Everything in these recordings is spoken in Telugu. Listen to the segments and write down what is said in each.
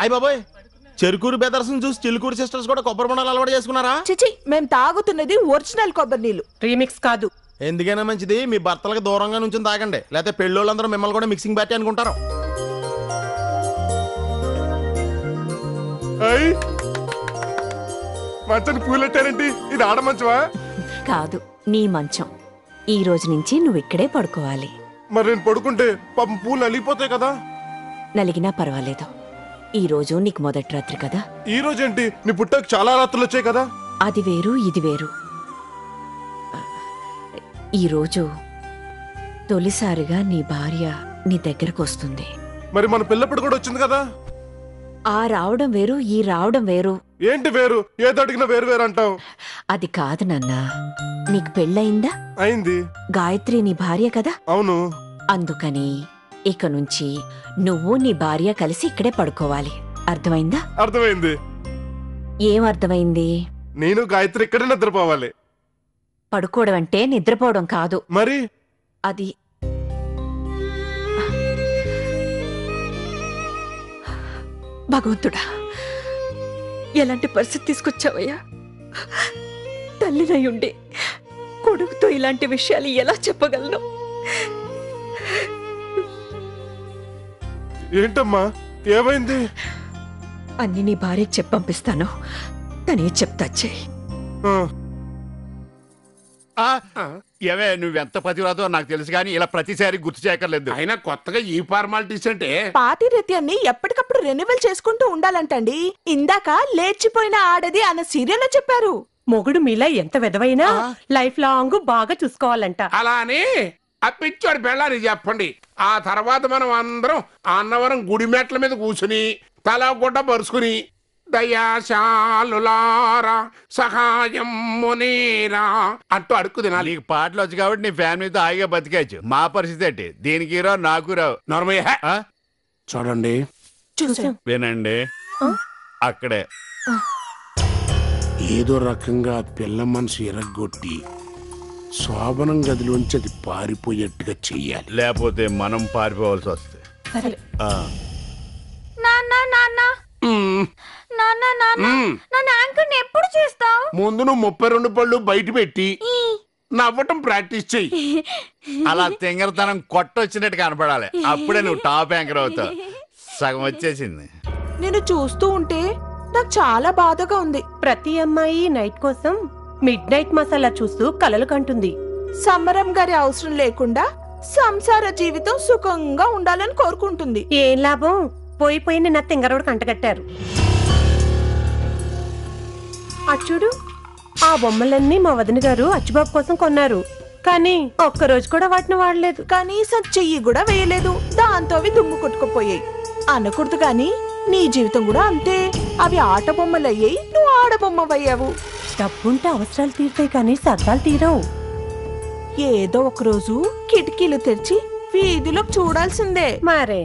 అయ్య బాబోయ్ చెరుకూరు బెదర్స్ చూసి చిలుకూరు సిస్టర్స్ కూడా కొబ్బరి బొండాలు అలవాటు చేసుకున్నారా చిచి మేం తాగుతున్నది ఒరిజినల్ కొబ్బరి నీళ్లు రీమిక్స్ కాదు ఎందుకైనా మంచిది మీ భర్తలకు దూరంగా నుంచి తాగండి లేకపోతే పెళ్ళోళ్ళందరూ మిమ్మల్ని కూడా మిక్సింగ్ పార్టీ అనుకుంటారు అయ్ మంచాన్ని పూలెట్టారేంటి ఇది ఆడ మంచమా కాదు నీ మంచం ఈ రోజు నుంచి నువ్వు ఇక్కడే పడుకోవాలి మరి నేను పడుకుంటే పాపం పూలు నలిగిపోతాయి కదా నలిగినా పర్వాలేదు ఈ రోజు నీకు మొదటి రాత్రి కదా ఈ రోజు ఏంటి నీ పుట్టకు చాలా రాత్రులు వచ్చాయి కదా అది వేరు ఇది వేరు ఈరోజు తొలిసారిగా నీ భార్య నీ దగ్గరకు వస్తుంది మరి మన పిల్లప్పుడు కూడా వచ్చింది కదా ఆ రావడం వేరు ఈ రావడం వేరు ఏంటి వేరు ఏది అడిగినా వేరు వేరు అంటావు అది కాదు నాన్నా నీకు పెళ్ళయిందా అయింది గాయత్రి నీ భార్య కదా అవును అందుకని ఇక నుంచి నువ్వు నీ భార్య కలిసి ఇక్కడే పడుకోవాలి అర్థమైందా అర్థమైంది ఏం అర్థమైంది నేను గాయత్రి ఇక్కడే నిద్రపోవాలి పడుకోవడం అంటే నిద్రపోవడం కాదు మరి అది భగవంతుడా ఎలాంటి పరిస్థితి తీసుకొచ్చావయ్యా తల్లినై ఉండి కొడుకుతో ఇలాంటి విషయాలు ఎలా చెప్పగలను ఏంటమ్మా ఏమైంది అన్ని నీ భార్యకి చెప్పి పంపిస్తాను తనే చెప్తా చెయ్యి ఆ, ఏవే నువ్వెంత పతివ్రతో నాకు తెలుసు కానీ ఇలా ప్రతిసారి గుర్తు చేయక్కర్లేదు అయినా కొత్తగా ఈ ఫార్మాలిటీస్ అంటే పాతిరేత్యాన్ని ఎప్పటికప్పుడు రెన్యువల్ చేసుకుంటూ ఉండాలంటండి ఇందాక లేచిపోయిన ఆడది అన్న సీరియల్లో చెప్పారు మొగుడు మీలా ఎంత విధవైనా లైఫ్ లాంగ్ బాగా చూసుకోవాలంట అలా అని ఆ పిచ్చోడి పెళ్ళాని చెప్పండి ఆ తర్వాత మనం అందరం ఆ అన్నవరం గుడి మెట్ల మీద కూర్చుని తల గుడ్డ పరుచుకుని దయాశాలులారా సహాయం మునీరా అంటూ అడుక్కు తినాలి నీకు పాటలు వచ్చు కాబట్టి నీ ఫ్యామిలీతో హాయిగా బతికేయచ్చు మా పరిస్థితి ఏంటి దీనికి రావు నాకు రావు నర్మయ్య ఆ? చూడండి చూసాం వినండి అక్కడే ఏదో రకంగా ఆ పిల్ల మనసు ఎరగొట్టి శోభనం గదిలోంచి అది పారిపోయేట్టుగా చెయ్యాలి లేకపోతే మనం పారిపోవాల్సి వస్తుంది ఆ. నాన్న నాన్న మ్మ్. నాన్న నాన్న మ్మ్. నన్ను యాంకర్ని ఎప్పుడు చేస్తావు ముందు నువ్వు ముప్పై రెండు పళ్ళు బయట పెట్టి నవ్వటం ప్రాక్టీస్ చెయ్యి అలా తింగరతనం కొట్టొచ్చినట్టు కనపడాలి అప్పుడే నువ్వు టాప్ యాంకర్ అవుతావు సగం వచ్చేసింది నేను చూస్తూ ఉంటే నాకు చాలా బాధగా ఉంది ప్రతి అమ్మాయి నైట్ కోసం మిడ్ నైట్ మసాలా చూస్తూ కలలు కంటుంది సమరం గారి అవసరం లేకుండా సంసార జీవితం సుఖంగా ఉండాలని కోరుకుంటుంది ఏం లాభం పోయి పోయి నిన్న తింగరోడు కంటగట్టారు అచ్చుడు ఆ బొమ్మలన్నీ మా వదిన గారు అచ్చుబాబు కోసం కొన్నారు కానీ ఒక్క రోజు కూడా వాటిని వాడలేదు కనీసం చెయ్యి కూడా వేయలేదు దాంతో అవి దుమ్ము కొట్టుకుపోయాయి అనకూడదు గాని నీ జీవితం కూడా అంతే అవి ఆట బొమ్మలు అయ్యాయి నువ్వు ఆడబొమ్మవయ్యావు డబ్బుంటే అవసరాలు తీరుతాయి కానీ సరదాలు తీరవు ఏదో ఒక రోజు కిటికీలు తెరిచి వీధిలోకి చూడాల్సిందే మరే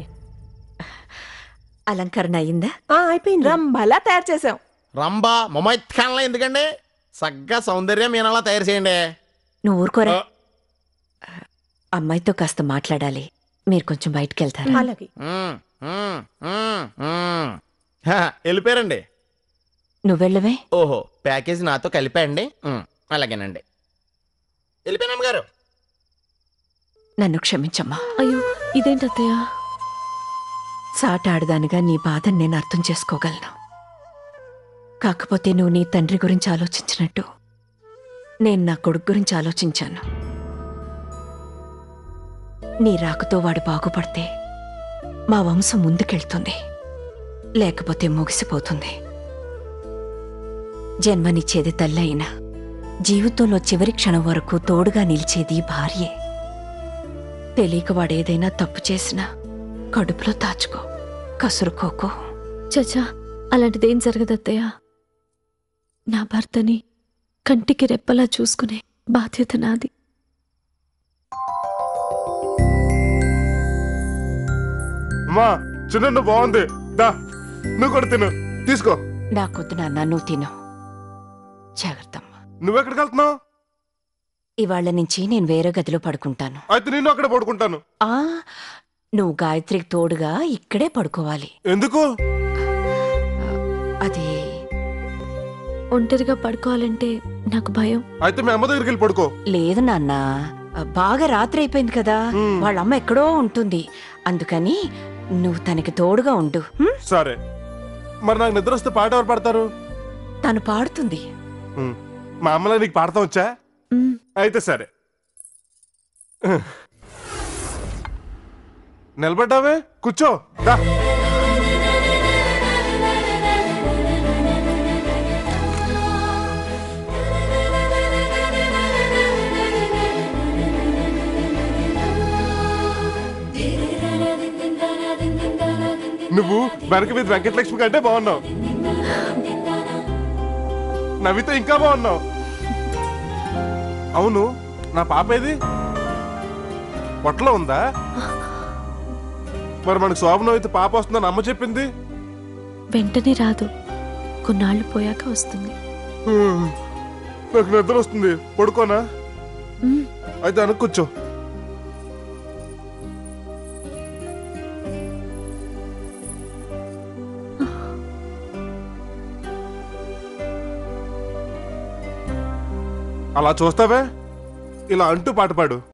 అలంకరణ అయిందా ఆ అయిపోయింది రంభలా తయారు చేసాం రంబా మొమైత్ ఖాన్లా ఎందుకండి సగ్గా సౌందర్యం మీనలా తయారు చేయండి నువ్వు ఊరుకోరా అమ్మాయితో కాస్త మాట్లాడాలి మీరు కొంచెం బయటికి వెళ్తారా అలాగే మ్మ్, మ్మ్, మ్మ్, మ్మ్. హా, వెళ్ళిపోయారండి నువ్వెళ్ళవే ఓహో ప్యాకేజ్ నాతో కలిపండి మ్మ్, అలాగేనండి వెళ్ళిపోయినాం గారు నన్ను క్షమించమ్మా అయ్యో ఇదేంటి అత్తయ్య సాటాడదానిగా నీ బాధను నేను అర్థం చేసుకోగలను కాకపోతే నువ్వు నీ తండ్రి గురించి ఆలోచించినట్టు నేను నా కొడుకు గురించి ఆలోచించాను నీ రాకతో వాడు బాగుపడితే మా వంశం ముందుకెళ్తుంది లేకపోతే ముగిసిపోతుంది జన్మనిచ్చేది తల్లైనా జీవితంలో చివరి క్షణం వరకు తోడుగా నిలిచేది భార్యే తెలియక వాడేదైనా తప్పు చేసినా కడుపులో దాచుకో కసురుకోకో చచా అలాంటిదేం జరగదు అత్తయ్య నా భర్తని కంటికి రెప్పలా చూసుకునే బాధ్యత నాది అమ్మా చిన్న బాగుంది దా నువ్వు కూడా తిను తీసుకో నాకొద్దు నాన్న నువ్వు తిను జాగ్రత్తమ్మా నువ్వెక్కడికి వెళ్తున్నావు ఇవాళ్ల నుంచి నేను వేరే గదిలో పడుకుంటాను అయితే నేను అక్కడ పడుకుంటాను ఆ నువ్వు గాయత్రికి తోడుగా ఇక్కడే పడుకోవాలి ఎందుకు ఒంటరిగా పడుకోవాలంటే నాకు భయం అయితే మీ అమ్మ దగ్గరికి వెళ్ళి పడుకో లేదు నాన్న బాగా రాత్రి అయిపోయింది కదా మ్మ్. వాళ్ళ అమ్మ ఎక్కడో ఉంటుంది అందుకని నువ్వు తనకి తోడుగా ఉండు హ్మ్? సరే మరి నాకు నిద్ర వస్తే పాట ఎవరు పాడతారు తను పాడుతుంది ఉమ్. మా అమ్మలా నీకు పాడతాం వచ్చా మ్, అయితే సరే నిలబడ్డావే కూర్చో దా నువ్వు వెనక మీద వెంకటలక్ష్మి కంటే బాగున్నావు నవ్వితే ఇంకా బాగున్నావు అవును నా పాప ఏది పొట్టలో ఉందా మరి మనకు శోభనం అయితే పాప వస్తుందని అమ్మ చెప్పింది వెంటనే రాదు కొన్నాళ్ళు పోయాక వస్తుంది నాకు నిద్ర వస్తుంది పడుకోనా మ్, అయితే వెనక్కి కూర్చో అలా చూస్తావే ఇలా అంటూ పాట పాడు